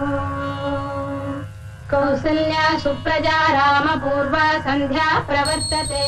कौसल्या सुप्रजा रामपूर्वा सन्ध्या प्रवर्तते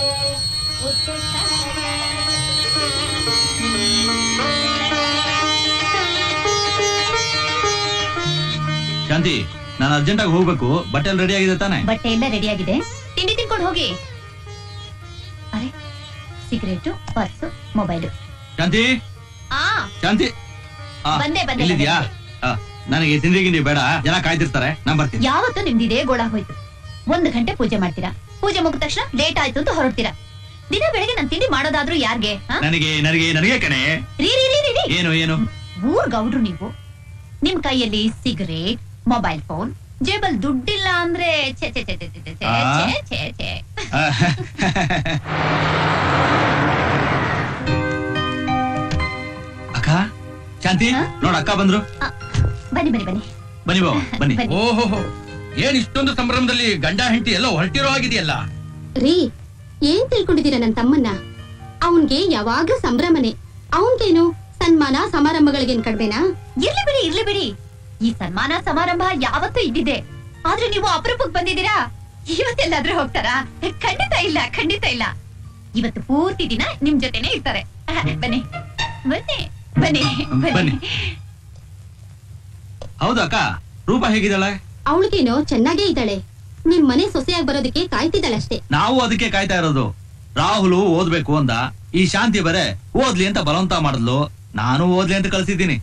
ಶಾಂತಿ ನಾನು ಅರ್ಜೆಂಟ್ ಆಗಿ ಹೋಗ್ಬೇಕು ಬಟ್ಟೆ ಎಲ್ಲ ರೆಡಿ ಆಗಿದೆ ತಾನೆ ಬಟ್ಟೆ ಎಲ್ಲ ರೆಡಿ ಆಗಿದೆ ತಿಂಡಿ ತಿನ್ಕೊಂಡು ಹೋಗಿ ಅರೆ ಸಿಗರೇಟು ಪರ್ಸು ಮೊಬೈಲು ಶಾಂತಿ ಆ ಶಾಂತಿ ಆ, ಬಂದೆ, ಬಂದೆ, ಇಲ್ಲಿದ್ಯಾ ಬಂದೆ. ಆ, ನನಗೆ ತಿಂಡಿ ಗಿಂಡಿ ಬೇಡ ಜನ ಕಾಯ್ತಿರ್ತಾರೆ ನಾನ್ ಬರ್ತೀನಿ ಯಾವತ್ತೂ ನಿಮ್ದಿದೇ ಗೋಳ ಹೋಯ್ತು ಒಂದು ಗಂಟೆ ಪೂಜೆ ಮಾಡ್ತೀರಾ ಪೂಜೆ ಮುಗಿದ ತಕ್ಷಣ ಲೇಟ್ ಆಯ್ತು ಅಂತ ಹೊರಡ್ತೀರಾ ದಿನ ಬೆಳಗ್ಗೆ ನಾನು ತಿಂಡಿ ಮಾಡೋದಾದ್ರೂ ಯಾರ್ಗೆ ಆ? ನನಗೆ ನನಗೆ ನನಗೆ ಕಣೆ ರೀ ರೀ ರೀ ರೀ, ರೀ ಏನು ಏನು ಊರ್ ಗೌಡ್ರು ನೀವು ನಿಮ್ ಕೈಯಲ್ಲಿ ಸಿಗರೇಟ್ ಮೊಬೈಲ್ ಫೋನ್ ಜೇಬಲ್ ದುಡ್ಡಿಲ್ಲ ಅಂದ್ರೆ ಛೆ ಛೆ ಛೆ ಛೆ ಛೆ ಛೆ ಆ? ಛೆ ಛೆ ಛೆ ಆ, ಅಕ್ಕ ಶಾಂತಿ ಹಾ? ನೋಡ ಅಕ್ಕ ಬಂದ್ರು ಆ, ಬನ್ನಿ ಬನ್ನಿ ಬನ್ನಿ ಬನ್ನಿ ಬಾವ ಬನ್ನಿ ಬನ್ನಿ ಓಹೋ ಏನ್ ಇಷ್ಟೊಂದು ಸಂಭ್ರಮದಲ್ಲಿ ಗಂಡ ಹೆಂಡತಿ ಎಲ್ಲ ಹೊರಟಿರೋ ಆಗಿದೆಯಲ್ಲ ರೀ ಏನ್ ತಿಳ್ಕೊಂಡಿದ್ದೀರಾ ನನ್ ತಮ್ಮನ್ನ ಅವನ್ಗೆ ಯಾವಾಗ್ಲೂ ಸಂಭ್ರಮನೆ ಅವನ್ಗೇನು ಸನ್ಮಾನ ಸಮಾರಂಭಗಳಿಗೇನ್ ಕಡ್ಮೆನಾ ಇರ್ಲಿ ಬಿಡಿ ಇರ್ಲಿ ಬಿಡಿ ಈ ಸನ್ಮಾನ ಸಮಾರಂಭ ಯಾವತ್ತೂ ಇದ್ದಿದೆ ಆದ್ರೆ ನೀವು ಅಪರೂಪಕ್ಕೆ ಬಂದಿದ್ದೀರಾ ಇವತ್ತೆಲ್ಲಾದ್ರೂ ಹೋಗ್ತಾರಾ ಖಂಡಿತ ಇಲ್ಲ ಖಂಡಿತ ಇಲ್ಲ ಇವತ್ತು ಪೂರ್ತಿ ದಿನ ನಿಮ್ ಜೊತೆನೆ ಇರ್ತಾರೆ ಅಹ್, ಬನ್ನಿ ಬನ್ನಿ ಬನ್ನಿ ಬನ್ನಿ. ಬನ್ನಿ ಹೌದು ಅಕ್ಕ ರೂಪ ಹೇಗಿದ್ದಾಳೆ ಅವಳಿಗೇನೋ ಚೆನ್ನಾಗೇ ಇದ್ದಾಳೆ ನಿಮ್ ಮನೆ ಸೊಸೆಯಾಗಿ ಬರೋದಕ್ಕೆ ಕಾಯ್ತಿದ್ದಾಳಷ್ಟೇ ನಾವು ಅದಕ್ಕೆ ಕಾಯ್ತಾ ಇರೋದು ರಾಹುಲು ಓದ್ಬೇಕು ಅಂದ ಈ ಶಾಂತಿ ಬರೆ ಓದ್ಲಿ ಅಂತ ಬಲವಂತ ಮಾಡಿದ್ಲು ನಾನು ಓದ್ಲಿ ಅಂತ ಕಳ್ಸಿದ್ದೀನಿ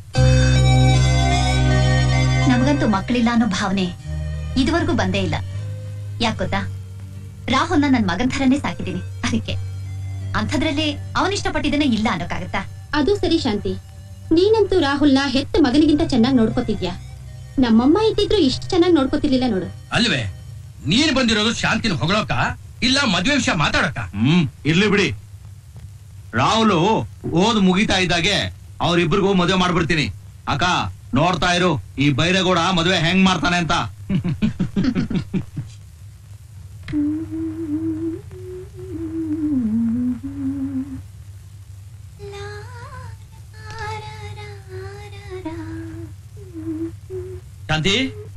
ನಮಗಂತೂ ಮಕ್ಕಳಿಲ್ಲ ಅನ್ನೋ ಭಾವನೆ ಇದುವರೆಗೂ ಬಂದೇ ಇಲ್ಲ ಯಾಕ್ ಗೊತ್ತಾ ರಾಹುಲ್ನ ನನ್ ಮಗನ್ ಥರನೇ ಸಾಕಿದೀನಿ ಅದಕ್ಕೆ ಅಂಥದ್ರಲ್ಲಿ ಅವನಿಷ್ಟಪಟ್ಟಿದ್ದನ್ನ ಇಲ್ಲ ಅನ್ನೋಕ್ಕಾಗತ್ತಾ ಅದು ಸರಿ ಶಾಂತಿ ನೀನಂತೂ ರಾಹುಲ್ನ ಹೆತ್ತ ಮಗನಿಗಿಂತ ಚೆನ್ನಾಗಿ ನೋಡ್ಕೋತಿದ್ಯಾ ನಮ್ಮಮ್ಮ ಇದ್ದಿದ್ರು ಇಷ್ಟು ಚೆನ್ನಾಗಿ ನೋಡ್ಕೋತಿರ್ಲಿಲ್ಲ ನೋಡು ಅಲ್ವೇ ನೀನ್ ಬಂದಿರೋದು ಶಾಂತಿನ ಹೊಗಳೋಕ ಇಲ್ಲ ಮದ್ವೆ ವಿಷಯ ಮಾತಾಡಕ ಹ್ಮ್ ಇರ್ಲಿ ಬಿಡಿ ರಾಹುಲು ಓದ್ ಮುಗಿತಾ ಇದ್ದಾಗೆ ಅವ್ರಿಬ್ರಿಗೂ ಮದುವೆ ಮಾಡ್ಬಿಡ್ತೀನಿ ಅಕ್ಕ ನೋಡ್ತಾ ಇರು ಈ ಬೈರೇಗೌಡ ಮದುವೆ ಹೆಂಗ್ ಮಾಡ್ತಾನೆ ಅಂತ ಶಾಂತಿ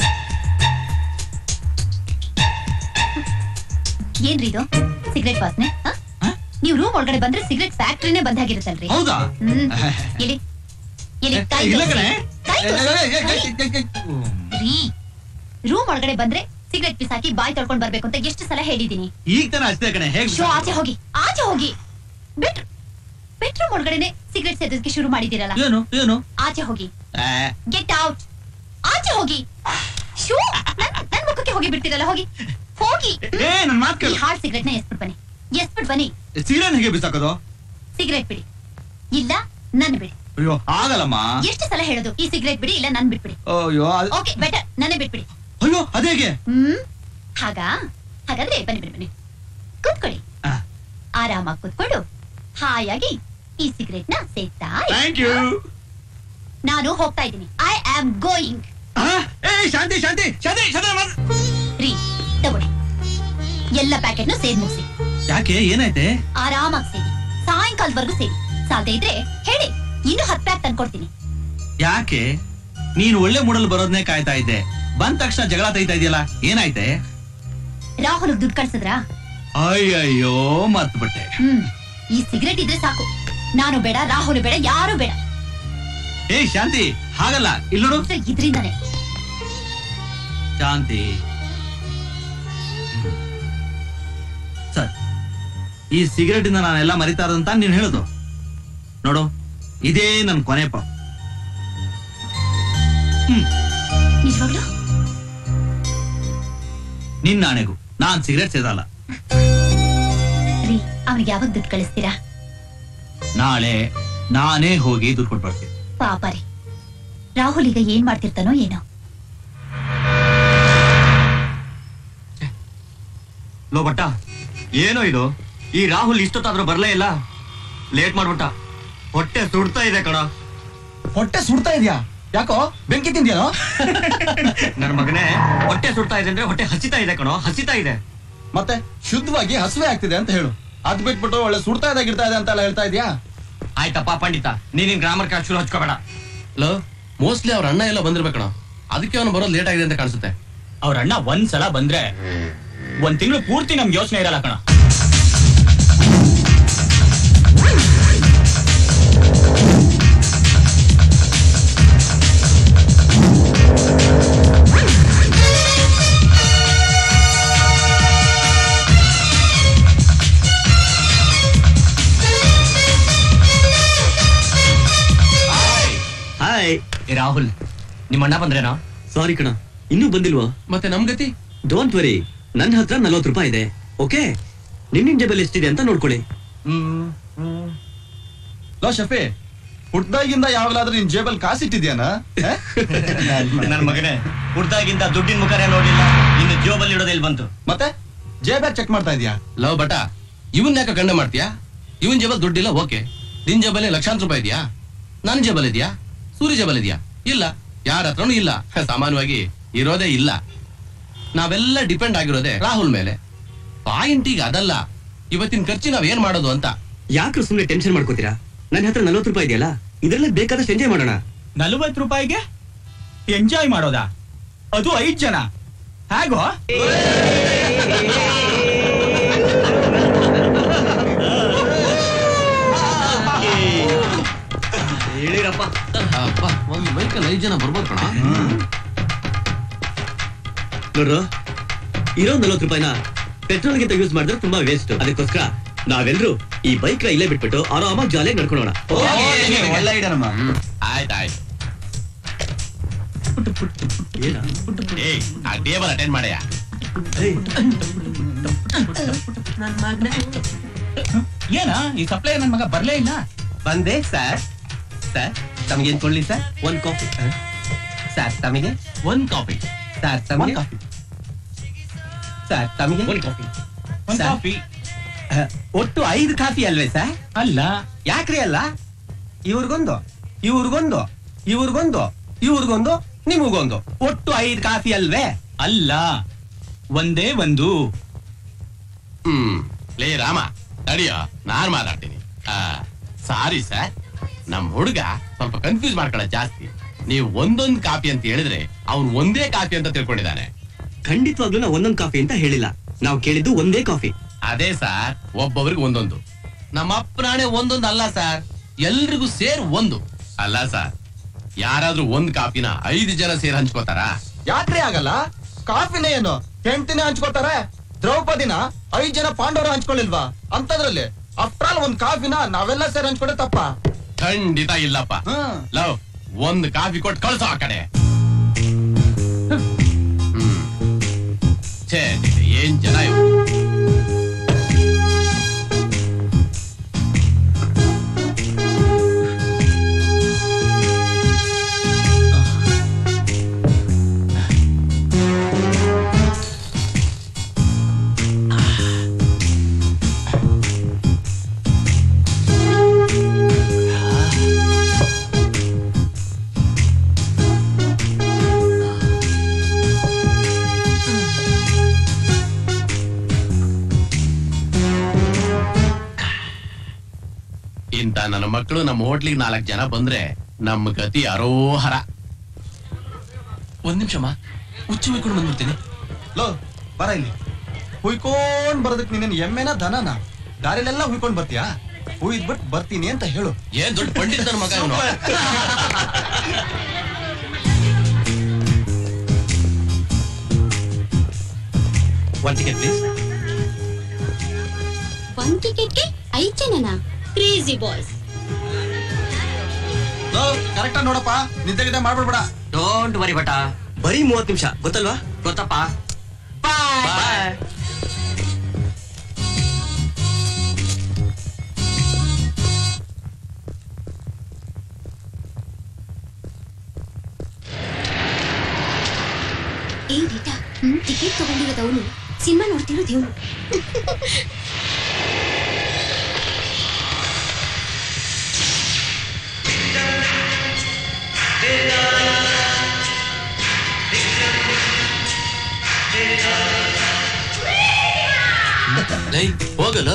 ಏನ್ರಿ ಇದು ಸಿಗರೆಟ್ ವಾಸನೆ ಹ? ಹ? ನೀವು ರೂಮ್ ಒಳಗಡೆ ಬಂದ್ರೆ ಸಿಗರೆಟ್ ಫ್ಯಾಕ್ಟ್ರಿನೇ ಬಂದಾಗಿರುತ್ತಲ್ರಿ ಹೌದಾ ಹ್ಮ್ ಇಲ್ಲಿ ಇಲ್ಲಿ ಕೈ ಇಲ್ಲ ತೋರ್ಸಿ. ಕಣೆ ಕೈ ಏ, ತೋರ್ಸಿ. ಏ, ಏ, ಏ, ಏ, ಏ, ಏ. ರೀ ರೂಮ್ ಒಳಗಡೆ ಬಂದ್ರೆ ಸಿಗರೆಟ್ ಬಿಸಾಕಿ ಬಾಯ್ ತೊಳ್ಕೊಂಡ್ ಬರ್ಬೇಕು ಅಂತ ಎಷ್ಟು ಸಲ ಹೇಳಿದೀನಿ ಈಗ ತಾನೆ ಅಷ್ಟೇ ಕಣೆ ಹೇಗ್ ಶೋ ಆಚೆ ಹೋಗಿ ಆಚೆ ಹೋಗಿ ಬೆಟ್ ಬೆಡ್ರೂಮ್ ಒಳಗಡೆನೆ ಸಿಗರೆಟ್ ಸೇದೋದಕ್ಕೆ ಶುರು ಮಾಡಿದಿರಲ್ಲ ಏನು ಏನು ಆಚೆ ಹೋಗಿ ಆ, ಗೆಟ್ ಔಟ್ ಆಚೆ ಹೋಗಿ ಶೂ ನನ್ ನನ್ ಮುಖಕ್ಕೆ ಹೋಗಿ ಬಿಡ್ತೀರಲ್ಲ ಹೋಗಿ ಹೋಗಿ ಏ ನನ್ ಮಾತ್ ಈ ಕೇಳು ಹಾಳ್ ಸಿಗರೆಟ್ ನ ಎಸ್ಬಿಟ್ ಬನ್ನಿ ಎಸ್ಬಿಟ್ ಬನ್ನಿ ಸೀರೆನ್ ಹೇಗೆ ಬಿಸಾಕೋದು ಸಿಗರೆಟ್ ಬಿಡಿ ಇಲ್ಲ ನನ್ ಬಿಡಿ ಅಯ್ಯೋ ಆಗಲ್ಲಮ್ಮ ಎಷ್ಟು ಸಲ ಹೇಳೋದು ಈ ಸಿಗರೆಟ್ ಬಿಡಿ ಇಲ್ಲ ನನ್ ಬಿಟ್ಬಿಡಿ ಅಯ್ಯೋ ಅದ್- ಓಕೆ ಬೆಟರ್ ನನ್ನೇ ಬಿಟ್ಬಿಡಿ ಅಯ್ಯೋ ಅದೇಗೆ ಹ್ಮ್ ಹಾಗಾ ಹಾಗಾದ್ರೆ ಬನ್ನಿ ಬನ್ನಿ ಬನ್ನಿ ಕೂತ್ಕೊಳ್ಳಿ ಆ. ಆರಾಮಾಗಿ ಕೂತ್ಕೊಂಡು ಹಾಯಾಗಿ ಈ ಸಿಗರೆಟ್ ನ ಸೇತಾ ಇರಿ. ಥ್ಯಾಂಕ್ ಯು ನಾನು ಹೋಗ್ತಾ ಇದ್ದೀನಿ ಐ ಆಮ್ ಗೋಯಿಂಗ್ ಏ ಶಾಂತಿ ಶಾಂತಿ ಶಾಂತಿ ಶಾಂತಿ ಮಾತ್- ರೀ ತಗೊಳ್ಳಿ ಎಲ್ಲ ಪ್ಯಾಕೆಟ್ ನ ಸೇದ್ ಮುಗಿಸಿ ಯಾಕೆ ಏನಾಯ್ತೆ ಆರಾಮಾಗಿ ಸೇರಿ ಸಾಯಂಕಾಲದವರೆಗೂ ಸೇರಿ ಸಾಲದೆ ಇದ್ರೆ ಹೇಳಿ ಇನ್ನು ಹತ್ತು ಪ್ಯಾಕ್ ತಂದ್ಕೊಡ್ತೀನಿ ಯಾಕೆ ನೀನ್ ಒಳ್ಳೆ ಮೂಡಲ್ ಬರೋದ್ನೇ ಕಾಯ್ತಾ ಇದ್ದೆ ಬಂದ ತಕ್ಷಣ ಜಗಳ ತೆಗಿತಾ ಇದೆಯಲ್ಲ ಏನಾಯ್ತೆ ರಾಹುಲ್ ದುಡ್ಡು ಕಳ್ಸಿದ್ರಾ ಅಯ್ಯಯ್ಯೋ ಮತ್ ಬಿಟ್ಟೆ ಹ್ಮ್ ಈ ಸಿಗರೆಟ್ ಇದ್ರೆ ಸಾಕು ನಾನು ಬೇಡ ರಾಹುಲ್ ಬೇಡ ಯಾರು ಬೇಡ ಏ ಶಾಂತಿ ಹಾಗಲ್ಲ ಇಲ್ಲಿ ನೋಡು ಸೊ ಇದ್ರಿಂದಾನೆ ಶಾಂತಿ ಸರ್ ಈ ಸಿಗರೆಟ್ ಇಂದ ನಾನೆಲ್ಲ ಮರಿತಾ ಇರೋದಂತ ನೀನ್ ಹೇಳುದು ನೋಡು ಇದೇ ನನ್ ಕೊನೆ ಪ ಹ್ಮ್ ನಿಜವಾಗ್ಲು ನಿನ್ ನಾಣೆಗೂ ನಾನ್ ಸಿಗರೆಟ್ ಸೇದಲ್ಲ ರೀ ಅವ್ನಿಗೆ ಯಾವಾಗ ದುಡ್ಡು ಕಳಿಸ್ತೀರಾ ನಾಳೆ ನಾನೇ ಹೋಗಿ ದುಡ್ಡು ಕೊಟ್ಬರ್ತೀನಿ ಪಾಪ ರೀ ರಾಹುಲ್ ಈಗ ಏನ್ ಮಾಡ್ತಿರ್ತಾನೋ ಏನೋ ಲೋ ಬಟ್ಟ ಏನೋ ಇದು ಈ ರಾಹುಲ್ ಇಷ್ಟೊತ್ತಾದ್ರೂ ಬರ್ಲೇ ಇಲ್ಲ ಲೇಟ್ ಮಾಡ್ಬಿಟ್ಟ ಹೊಟ್ಟೆ ಸುಡ್ತಾ ಇದೆ ಕಣ ಹೊಟ್ಟೆ ಸುಡ್ತಾ ಇದೆಯಾ ಯಾಕೋ ಬೆಂಕಿ ತಿಂದ್ಯಾನೋ ನನ್ ಮಗನೇ ಹೊಟ್ಟೆ ಸುಡ್ತಾ ಇದೆ ಅಂದ್ರೆ ಹೊಟ್ಟೆ ಹಸಿತಾ ಇದೆ ಕಣೋ ಹಸಿತಾ ಇದೆ ಮತ್ತೆ ಶುದ್ಧವಾಗಿ ಹಸುವೆ ಆಗ್ತಿದೆ ಅಂತ ಹೇಳು ಅದ್ ಬಿಟ್ಬಿಟ್ಟು ಒಳ್ಳೆ ಸುಡ್ತಾ ಇದೆ ಗಿಡ್ತಾ ಇದೆ ಅಂತೆಲ್ಲ ಹೇಳ್ತಾ ಇದೀಯಾ ಆಯ್ತಪ್ಪ ಪಂಡಿತ ನೀನಿನ್ ಗ್ರಾಮರ್ ಕ್ಲಾಸ್ ಶುರು ಹಚ್ಕೋಬೇಡ ಲೋ ಮೋಸ್ಟ್ಲಿ ಅವ್ರ ಅಣ್ಣ ಎಲ್ಲ ಬಂದಿರ್ಬೇಕಣ ಅದಕ್ಕೆ ಅವನು ಬರೋದು ಲೇಟ್ ಆಗಿದೆ ಅಂತ ಕಾಣಿಸುತ್ತೆ ಅವ್ರ ಅಣ್ಣ ಒಂದ್ ಸಲ ಬಂದ್ರೆ ಒಂದ್ ತಿಂಗಳು ಪೂರ್ತಿ ನಮ್ಗೆ ಯೋಚನೆ ಇರಲ್ಲ ಕಣ ಹಾಯ್ ಏ ರಾಹುಲ್ ನಿಮ್ಮ ಅಣ್ಣ ಬಂದ್ರೇನಾ ಸಾರಿ ಕಣ ಇನ್ನೂ ಬಂದಿಲ್ವಾ ಮತ್ತೆ ನಮ್ ಗತಿ ಡೋಂಟ್ ವರಿ ನನ್ನ ಹತ್ರ ನಲ್ವತ್ತು ರೂಪಾಯಿ ಇದೆ ಓಕೆ ನಿನ್ನ ಜೇಬಲ್ಲಿ ಎಷ್ಟಿದೆ ಅಂತ ನೋಡ್ಕೊಳ್ಳಿ ಲೋ ಶಫಿ ಹುಟ್ದಾಗಿಂದ ಯಾವಾಗಲಾದ್ರೂ ನಿನ್ ಜೇಬಲ್ ಕಾಸಿಟ್ಟಿದ್ಯಾನ ನನ್ನ ಮಗನೇ ಹುಡ್ದಾಗಿಂತ ದುಡ್ಡಿನ ಮುಖನೇ ನೋಡ್ಲಿಲ್ಲ ಇನ್ನು ಜೋಬಲ್ಲಿ ಇಡೋದು ಇಲ್ಲಿ ಬಂತು ಮತ್ತೆ ಜೇಬ್ಯಾಗ್ ಚೆಕ್ ಮಾಡ್ತಾ ಇದೀಯಾ ಲವ್ ಬಟ ಇವನ್ ಯಾಕೆ ಗಂಡ ಮಾಡ್ತೀಯಾ ಇವನ್ ಜೇಬಲ್ ದುಡ್ಡಿಲ್ಲ ಓಕೆ ನಿನ್ ಜೇಬಲ್ಲಿ ಲಕ್ಷಾಂತರ ರೂಪಾಯಿ ಇದೆಯಾ ನನ್ ಜೇಬಲ್ ಇದೆಯಾ ಸೂರ್ಯ ಜೇಬಲ್ ಇದೆಯಾ ಇಲ್ಲ ಯಾರ ಹತ್ರನೂ ಇಲ್ಲ ಸಾಮಾನ್ಯವಾಗಿ ಇರೋದೇ ಇಲ್ಲ ನಾವೆಲ್ಲ ಡಿಪೆಂಡ್ ಆಗಿರೋದೇ ರಾಹುಲ್ ಮೇಲೆ ಪಾಯಿಂಟ್ ಈಗ ಅದಲ್ಲ ಇವತ್ತಿನ ಖರ್ಚು ನಾವ್ ಏನ್ ಮಾಡೋದು ಅಂತ ಯಾಕ್ರು ಸುಮ್ಮನೆ ಟೆನ್ಷನ್ ಮಾಡ್ಕೋತೀರಾ ನನ್ನ ಹತ್ರ ನಲ್ವತ್ತು ರೂಪಾಯಿ ಇದೆಯಲ್ಲ ಇದ್ರಲ್ಲೇ ಬೇಕಾದಷ್ಟು ಎಂಜಾಯ್ ಮಾಡೋಣ ನಲವತ್ತು ರೂಪಾಯಿಗೆ ಎಂಜಾಯ್ ಮಾಡೋದಾ ಅದು ಐದ್ ಜನ ಹೇಗೋ ಹೇಳಿರಪ್ಪ ಅಪ್ಪ ಒಂದ್ ಬೈಕಲ್ಲಿ ಐದ್ ಜನ ಬರ್ಬೋದು ಕಣ ನೋಡ್ರು ಇರೋ ನಲ್ವತ್ತು ರೂಪಾಯಿನ ಪೆಟ್ರೋಲ್ಗಿಂತ ಯೂಸ್ ಮಾಡಿದ್ರೆ ತುಂಬಾ ವೇಸ್ಟ್ ಅದಕ್ಕೋಸ್ಕರ ನಾವೆಲ್ಲರೂ ಈ ಬೈಕ್ ನ ಇಲ್ಲೇ ಬಿಟ್ಬಿಟ್ಟು ಆರಾಮಾಗಿ ಜಾಲಿಯಾಗಿ ನಡ್ಕೊಳ್ಳೋಣ ಒಳ್ಳೆ ಐಡಿಯಾ ನಮ್ಮ ಆಯ್ತಾಯ್ತು ಏನ? ಏಯ್ ಆ ಟೇಬಲ್ ಅಟೆಂಡ್ ಮಾಡ್ಯಾ ಏಯ್, ಏನ ಈ ಸಪ್ಲೈ ನನ್ ಮಗ ಬರ್ಲೇ ಇಲ್ಲ ಬಂದೆ ಸರ್ ಸರ್ ತಮಗೇನ್ ಕೊಡ್ಲಿ ಸರ್ ಒಂದ್ ಕಾಫಿ ಸರ್ ತಮಗೆ ಒಂದ್ ಕಾಫಿ ಸರ್ ತಮಗೆ ಸರ್ ತಮಗೆ ಒಂದ್ ಕಾಫಿ ಒಂದ್ ಸರ್. ಕಾಫಿ ಅಹ್, ಒಟ್ಟು ಐದು ಕಾಫಿ ಅಲ್ವೇ ಸರ್ ಅಲ್ಲ ಯಾಕ್ರಿ ಅಲ್ಲ ಇವ್ರಿಗೊಂದು ಇವ್ರಿಗೊಂದು ಇವ್ರಿಗೊಂದು ಇವ್ರಿಗೊಂದು ನಿಮಗೊಂದು ಒಟ್ಟು ಐದು ಕಾಫಿ ಅಲ್ವೇ ಅಲ್ಲ ಒಂದೇ ಒಂದು ಹ್ಮ್ ಲೇ ರಾಮ ತಡಿಯೋ ನಾನ್ ಮಾತಾಡ್ತೀನಿ ಆ, ಸಾರಿ ಸರ್ ನಮ್ ಹುಡುಗ ಸ್ವಲ್ಪ ಕನ್ಫ್ಯೂಸ್ ಮಾಡ್ಕೊಳ್ಳೋ ಜಾಸ್ತಿ ನೀವು ಒಂದೊಂದ್ ಕಾಫಿ ಅಂತ ಹೇಳಿದ್ರೆ ಅವ್ನು ಒಂದೇ ಕಾಫಿ ಅಂತ ತಿಳ್ಕೊಂಡಿದ್ದಾನೆ ಖಂಡಿತವಾಗ್ಲೂ ನಾವು ಒಂದೊಂದ್ ಕಾಫಿ ಅಂತ ಹೇಳಿಲ್ಲ ನಾವು ಕೇಳಿದ್ದು ಒಂದೇ ಕಾಫಿ ಅದೇ ಸರ್ ಒಬ್ಬೊಬ್ರಿಗೆ ಒಂದೊಂದು ನಮ್ಮ ಅಪ್ಪನಾಣೆ ಒಂದೊಂದು ಅಲ್ಲ ಸರ್ ಎಲ್ರಿಗೂ ಸೇರ್ ಒಂದು ಅಲ್ಲ ಸರ್ ಯಾರಾದ್ರೂ ಒಂದ್ ಕಾಫಿನ ಐದು ಜನ ಸೇರ್ ಹಂಚ್ಕೋತಾರ ಯಾಕ್ರಿ ಆಗಲ್ಲ ಕಾಫಿನೇ ಏನು ಹೆಂಡ್ತಿನೇ ಹಂಚ್ಕೋತಾರೆ ದ್ರೌಪದಿನ ಐದ್ ಜನ ಪಾಂಡವರು ಹಂಚ್ಕೊಳ್ಳಿಲ್ವಾ ಅಂತದ್ರಲ್ಲಿ ಆಫ್ಟರ್ ಆಲ್ ಒಂದ್ ಕಾಫಿನ ನಾವೆಲ್ಲ ಸೇರಿ ಹಂಚ್ಕೊಂಡೆ ತಪ್ಪ ಖಂಡಿತ ಇಲ್ಲಪ್ಪ ಹ್ಮ್ ಲವ್ ಒಂದ್ ಕಾಫಿ ಕೊಟ್ಟು ಕಳ್ಸೋ ಆ ಕಡೆ ಹ್ಮ್. ಛೇ ಛೇ, ಏನ್ ಜನ ಇವ್ರು ಇಂತ ನನ್ನ ಮಕ್ಕಳು ನಮ್ಮ ಹೋಟ್ಲಿಗೆ ನಾಲ್ಕು ಜನ ಬಂದ್ರೆ ನಮ್ಮ ಗತಿ ಅರೋಹರ ಒಂದ್ ನಿಮಿಷಮ್ಮ ಹುಚ್ಚು ಹೋಯ್ಕೊಂಡು ಬಂದ್ಬಿಡ್ತೀನಿ ಲೋ ಬರ ಇಲ್ಲಿ ಹುಯ್ಕೊಂಡ್ ಬರೋದಕ್ ನೀನೇನ್ ಎಮ್ಮೆನ ದನನ ದಾರಿಲೆಲ್ಲ ಹುಯ್ಕೊಂಡ್ ಬರ್ತೀಯಾ ಹುಯ್ದ್ಬಿಟ್ ಬರ್ತೀನಿ ಅಂತ ಹೇಳು ಏನ್ ದೊಡ್ಡ ಪಂಡಿತ ನನ್ನ ಮಗ ಇವನು ಒನ್ ಟಿಕೆಟ್ ಪ್ಲೀಸ್ ಒಂದ್ ಟಿಕೆಟ್ಗೆ ಐದ್ ಜನನ ಕ್ರೇಜಿ ಬಾಯ್ಸ್ ಲೋ ಕರೆಕ್ಟ್ ನೋಡಪ್ಪ ನಿದ್ದೆ ಗಿದ್ದೆ ಮಾಡ್ಬಿಡ್ಬೇಡ ಡೋಂಟ್ ವರಿ ಬಟ ಬರೀ ಮೂವತ್ ನಿಮಿಷ ಗೊತ್ತಲ್ವಾ ಗೊತ್ತಪ್ಪ ಬಾಯ್ ಏ ರೀಟಾ ಟಿಕೆಟ್ ತಗೊಂಡಿರೋದವನು ಸಿನಿಮಾ ನೋಡ್ತಿರೋದು ಇವನು ಲೈ ಹೋಗಲ್ಲ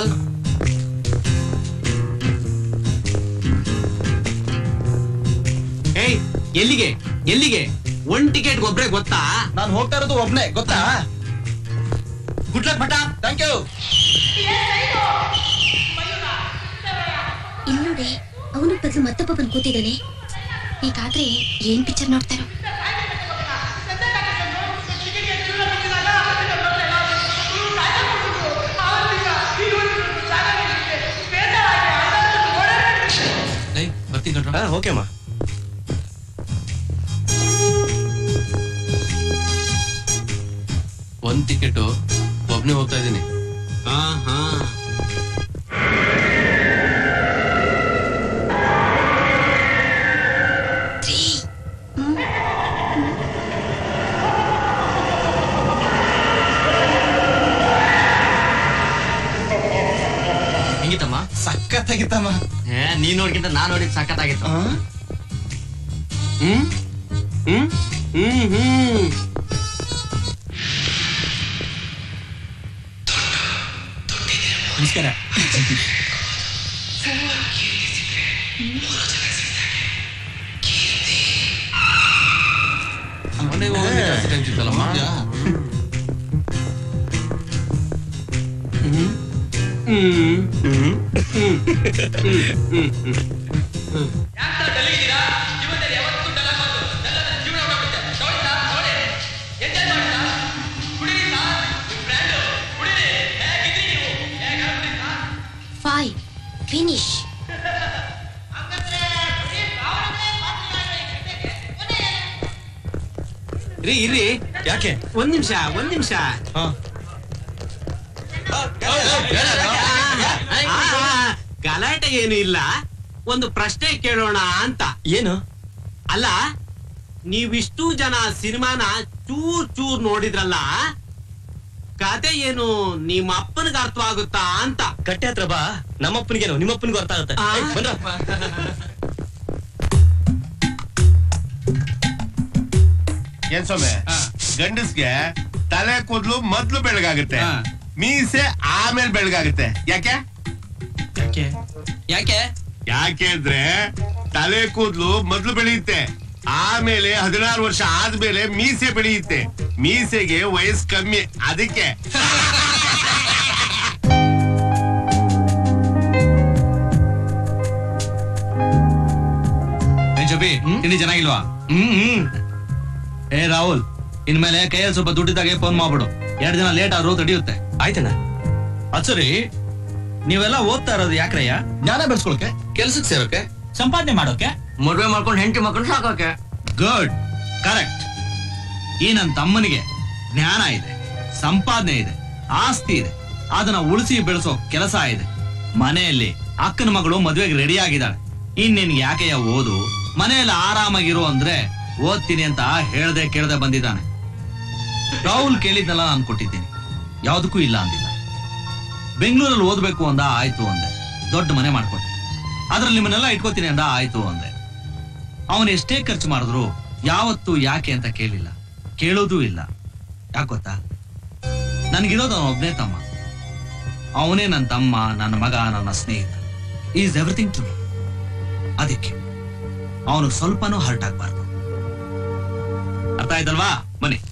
ಏಯ್ ಎಲ್ಲಿಗೆ ಎಲ್ಲಿಗೆ ಒಂದ್ ಟಿಕೆಟ್ ಒಬ್ರೆ ಗೊತ್ತಾ ನಾನ್ ಹೋಗ್ತಾ ಇರೋದು ಒಬ್ನೇ ಗೊತ್ತಾ good luck Bhatta thank you ಇಲ್ಲಿ ನೋಡಿ ಅವನು ಬದಲು ಮತ್ತೊಬ್ಬ ಬಂದು ಕೂತಿದ್ದಾನೆ ಹೀಗಾದ್ರೆ ಏನ್ ಪಿಕ್ಚರ್ ನೋಡ್ತಾರೋ ಲೈ ಬರ್ತೀನಿ ಕಣ್ರ ಹಾ ಓಕೆ ಅಮ್ಮ ಒಂದ್ ಟಿಕೆಟ್ ಒಬ್ನೇ ಹೋಗ್ತಾ ಇದೀನಿ ಹಾ ಹಾ ಹೆಂಗಿತ್ತಮ್ಮ ಸಖತ್ತಾಗಿತ್ತಮ್ಮ ಏ ನೀನ್ ನೋಡ್ಕಿಂತ ನಾನ್ ನೋಡಿದ್ ಸಖತ್ತಾಗಿತ್ತು ಹ್ಮ್ ಹ್ಮ್ ಹ್ಮ್ ಹ್ಮ್ ನಮಸ್ಕಾರ ಮನೆಗೆ ಹೋಗೋಕೆ ಜಾಸ್ತಿ ಟೈಮ್ ಸಿಗ್ತಲ್ಲಮ್ಮ ಹ್ಮ್ ಹ್ಮ್ ಹ್ಮ್ ಹ್ಮ್ ಫೈವ್ ಫಿನಿಶ್ ರೀ ಇರ್ರಿ ಯಾಕೆ ಒಂದ್ ನಿಮಿಷ ಒಂದ್ ನಿಮಿಷ ಹಾ. ಗಲಾಟೆ ಏನು ಇಲ್ಲ ಒಂದು ಪ್ರಶ್ನೆ ಕೇಳೋಣ ಅಂತ ಏನು ಅಲ್ಲ ನೀವಿಷ್ಟು ಜನ ಸಿನಿಮಾನ ಚೂರ್ ಚೂರ್ ನೋಡಿದ್ರಲ್ಲ ಕತೆ ಏನು ನಿಮ್ಮ ಅಪ್ಪನಿಗೆ ಅರ್ಥವಾಗುತ್ತಾ ಅಂತ ಕಟ್ಟೆ ಹತ್ರ ಬಾ ನಮ್ಮಪ್ಪನಿಗೇನು ನಿಮ್ಮಪ್ಪನಿಗೂ ಅರ್ಥ ಆಗುತ್ತೆ ಆ. ಏಯ್, ಬನ್ರ ಏನ್ ಸ್ವಾಮಿ ಗಂಡಸ್ಗೆ ತಲೆ ಕೂದಲು ಮೊದ್ಲು ಬೆಳಗಾಗುತ್ತೆ ಹಾ. ಮೀಸೆ ಆಮೇಲೆ ಬೆಳಗಾಗುತ್ತೆ ಯಾಕೆ ಯಾಕೆ ಯಾಕೆ ಯಾಕೆ ಅಂದ್ರೆ ತಲೆ ಕೂದಲು ಮೊದ್ಲು ಬೆಳೆಯುತ್ತೆ ಆಮೇಲೆ ಹದಿನಾರು ವರ್ಷ ಆದ್ಮೇಲೆ ಮೀಸೆ ಬೆಳೆಯುತ್ತೆ ಮೀಸೆಗೆ ವಯಸ್ಸು ಕಮ್ಮಿ ಅದಕ್ಕೆ ಏನ್ ಶೋಭಿ ತಿಂಡಿ ಚೆನ್ನಾಗಿಲ್ವಾ ಹ್ಮ್ ಹ್ಮ್ ಏ ರಾಹುಲ್ ಇನ್ಮೇಲೆ ಕೈಯಲ್ಲಿ ಸ್ವಲ್ಪ ದುಡ್ಡಿದ್ದಾಗೆ ಫೋನ್ ಮಾಡ್ಬಿಡು ಎರಡ್ ದಿನ ಲೇಟ್ ಆದ್ರೂ ತಡೆಯುತ್ತೆ ಆಯ್ತಣ್ಣ ಅದ್ ಸರಿ ನೀವೆಲ್ಲ ಓದ್ತಾ ಇರೋದು ಯಾಕ್ರಯ್ಯ ಜ್ಞಾನ ಬೆಳೆಸ್ಕೊಳಕ್ಕೆ ಕೆಲ್ಸಕ್ಕೆ ಸೇರೋಕೆ ಸಂಪಾದನೆ ಮಾಡೋಕೆ ಮದ್ವೆ ಮಾಡ್ಕೊಂಡು ಹೆಂಡತಿ ಮಕ್ಕಳು ಸಾಕೋಕೆ ಗುಡ್ ಕರೆಕ್ಟ್ ಈ ನನ್ನ ತಮ್ಮನಿಗೆ ಜ್ಞಾನ ಇದೆ ಸಂಪಾದನೆ ಇದೆ ಆಸ್ತಿ ಇದೆ ಅದನ್ನ ಉಳಿಸಿ ಬೆಳೆಸೋ ಕೆಲಸ ಇದೆ ಮನೆಯಲ್ಲಿ ಅಕ್ಕನ ಮಗಳು ಮದುವೆಗೆ ರೆಡಿ ಆಗಿದ್ದಾಳೆ ಇನ್ ನಿನ್ಗೆ ಯಾಕೆಯ ಓದು ಮನೆಯಲ್ಲಿ ಆರಾಮಾಗಿರು ಅಂದ್ರೆ ಓದ್ತೀನಿ ಅಂತ ಹೇಳ್ದೆ ಕೇಳ್ದೆ ಬಂದಿದ್ದಾನೆ ರಾಹುಲ್ ಕೇಳಿದ್ನೆಲ್ಲ ನಾನು ಕೊಟ್ಟಿದ್ದೀನಿ ಯಾವ್ದಕ್ಕೂ ಇಲ್ಲ ಅಂದಿಲ್ಲ ಬೆಂಗಳೂರಲ್ಲಿ ಓದ್ಬೇಕು ಅಂದ ಆಯ್ತು ಅಂದೆ ದೊಡ್ಡ ಮನೆ ಮಾಡ್ಕೊಟ್ಟೆ ಅದ್ರಲ್ಲಿ ನಿಮ್ಮನ್ನೆಲ್ಲ ಇಟ್ಕೋತೀನಿ ಅಂದ ಆಯ್ತು ಅಂದೆ ಅವನು ಎಷ್ಟೇ ಖರ್ಚು ಮಾಡಿದ್ರು ಯಾವತ್ತೂ ಯಾಕೆ ಅಂತ ಕೇಳಿಲ್ಲ ಕೇಳೋದೂ ಇಲ್ಲ ಯಾಕೆ ಗೊತ್ತಾ ನನಗಿರೋದು ಅವನ ಒಬ್ಬನೇ ತಮ್ಮ ಅವನೇ ನನ್ನ ತಮ್ಮ ನನ್ನ ಮಗ ನನ್ನ ಸ್ನೇಹಿತ ಈಸ್ ಎವ್ರಿಥಿಂಗ್ ಟು ಮೀ ಅದಕ್ಕೆ ಅವನು ಸ್ವಲ್ಪನೂ ಹರ್ಟ್ ಆಗ್ಬಾರ್ದು ಅರ್ಥ ಆಯ್ತಲ್ವಾ ಬನ್ನಿ